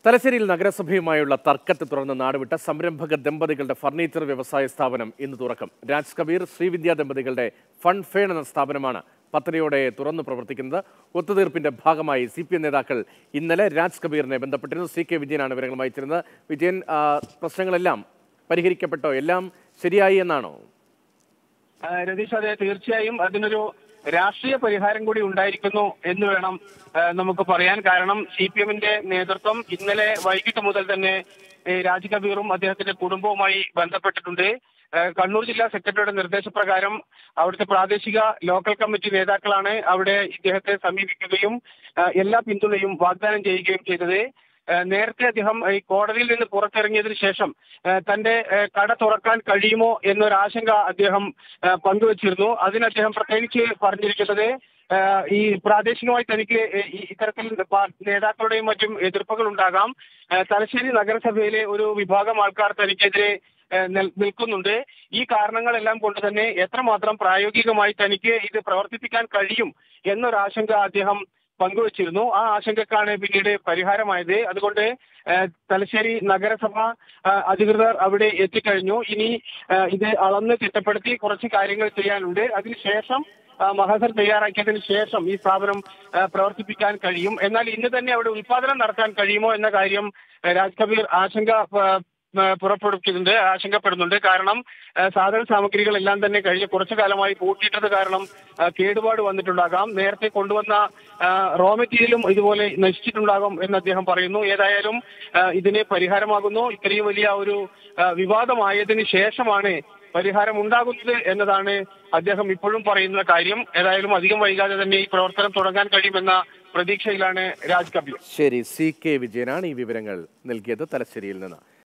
തലശ്ശേരിയിൽ നഗരസഭയുമായുള്ള തർക്കത്തെ തുടർന്ന് നാടുവിട്ട സംരംഭക ദമ്പതികളുടെ ഫർണിച്ചർ വ്യവസായ സ്ഥാപനം ഇന്ന് തുറക്കും രാജ് കബീർ ശ്രീവിദ്യ ദമ്പതികളുടെ ഫണ്ട് ഫേൺ എന്ന സ്ഥാപനമാണ് പത്തരയോടെ തുറന്നു പ്രവർത്തിക്കുന്നത് ഒത്തുതീർപ്പിന്റെ ഭാഗമായി സി പി എം നേതാക്കൾ ഇന്നലെ രാജ് കബീറിനെ ബന്ധപ്പെട്ടിരുന്നു സി കെ വിജയനാണ് വിവരങ്ങൾ വായിച്ചിരുന്നത് വിജയൻ ആ, പ്രശ്നങ്ങളെല്ലാം പരിഹരിക്കപ്പെട്ടോ എല്ലാം ശരിയായി എന്നാണോ ആ, രതീഷ് അതെ തീർച്ചയായും അതിനൊരു രാഷ്ട്രീയ പരിഹാരം കൂടി ഉണ്ടായിരിക്കുന്നു എന്ന് വേണം ആ, നമുക്ക് പറയാൻ കാരണം സി പി എമ്മിന്റെ നേതൃത്വം ഇന്നലെ വൈകിട്ട് മുതൽ തന്നെ ഏ, രാജ് കബീറും അദ്ദേഹത്തിന്റെ കുടുംബവുമായി ബന്ധപ്പെട്ടിട്ടുണ്ട് ആ, കണ്ണൂർ ജില്ലാ സെക്രട്ടറിയുടെ നിർദ്ദേശപ്രകാരം അവിടുത്തെ പ്രാദേശിക ലോക്കൽ കമ്മിറ്റി നേതാക്കളാണ് അവിടെ ഇദ്ദേഹത്തെ സമീപിക്കുകയും ആ, എല്ലാ പിന്തുണയും വാഗ്ദാനം ചെയ്യുകയും ചെയ്തത് ഏഹ് നേരത്തെ അദ്ദേഹം ഈ കോടതിയിൽ നിന്ന് പുറത്തിറങ്ങിയതിനു ശേഷം ഏഹ് തന്റെ ഏഹ് കട തുറക്കാൻ കഴിയുമോ എന്നൊരു ആശങ്ക അദ്ദേഹം ഏഹ് പങ്കുവച്ചിരുന്നു അതിന് അദ്ദേഹം പ്രത്യേകിച്ച് പറഞ്ഞിരിക്കുന്നത് ഏഹ് ഈ പ്രാദേശികമായി തനിക്ക് ഈ ഇത്തരത്തിൽ പാ- നേതാക്കളുടെയും മറ്റും എതിർപ്പുകൾ ഉണ്ടാകാം ഏഹ് തലശ്ശേരി നഗരസഭയിലെ ഒരു വിഭാഗം ആൾക്കാർ തനിക്കെതിരെ ഏഹ് നിൽ- നിൽക്കുന്നുണ്ട് ഈ കാരണങ്ങളെല്ലാം കൊണ്ട് തന്നെ എത്രമാത്രം പ്രായോഗികമായി തനിക്ക് ഇത് പ്രവർത്തിപ്പിക്കാൻ കഴിയും എന്നൊരാശങ്ക അദ്ദേഹം പങ്കുവച്ചിരുന്നു ആ ആശങ്കക്കാണ് പിന്നീട് പരിഹാരമായത് അതുകൊണ്ട് ഏഹ്, തലശ്ശേരി നഗരസഭ ഏഹ്, അധികൃതർ അവിടെ എത്തിക്കഴിഞ്ഞു ഇനി ഏഹ്, ഇത് അളന്ന് തിട്ടപ്പെടുത്തി കുറച്ച് കാര്യങ്ങൾ ചെയ്യാനുണ്ട് അതിനുശേഷം ആ, മഹസർ തയ്യാറാക്കിയതിന് ശേഷം ഈ സ്ഥാപനം ആ, പ്രവർത്തിപ്പിക്കാൻ കഴിയും എന്നാൽ ഇന്ന് തന്നെ അവിടെ ഉൽപാദനം നടത്താൻ കഴിയുമോ എന്ന കാര്യം ആ, രാജ് കബീർ ആശങ്ക ആ, ആ, പുറപ്പെടുവിക്കുന്നുണ്ട് ആശങ്കപ്പെടുന്നുണ്ട് കാരണം ആ, സാധന സാമഗ്രികളെല്ലാം തന്നെ കഴിഞ്ഞ കുറച്ചു കാലമായി പൂട്ടിയിട്ടത് കാരണം ആ, കേടുപാട് വന്നിട്ടുണ്ടാകാം നേരത്തെ കൊണ്ടുവന്ന റോ മെറ്റീരിയലും ഇതുപോലെ നശിച്ചിട്ടുണ്ടാകും എന്ന് അദ്ദേഹം പറയുന്നു ഏതായാലും ആ, ഇതിന് പരിഹാരമാകുന്നു ഇത്രയും വലിയ ഒരു ആ, വിവാദമായതിനു ശേഷമാണ് പരിഹാരം ഉണ്ടാകുന്നത് എന്നതാണ് അദ്ദേഹം ഇപ്പോഴും പറയുന്ന കാര്യം ഏതായാലും അധികം വൈകാതെ തന്നെ ഈ പ്രവർത്തനം തുടങ്ങാൻ കഴിയുമെന്ന പ്രതീക്ഷയിലാണ് രാജ് കബീർ ശരി സി കെ വിജയനാണ് ഈ വിവരങ്ങൾ നൽകിയത് തലശ്ശേരിയിൽ നിന്ന്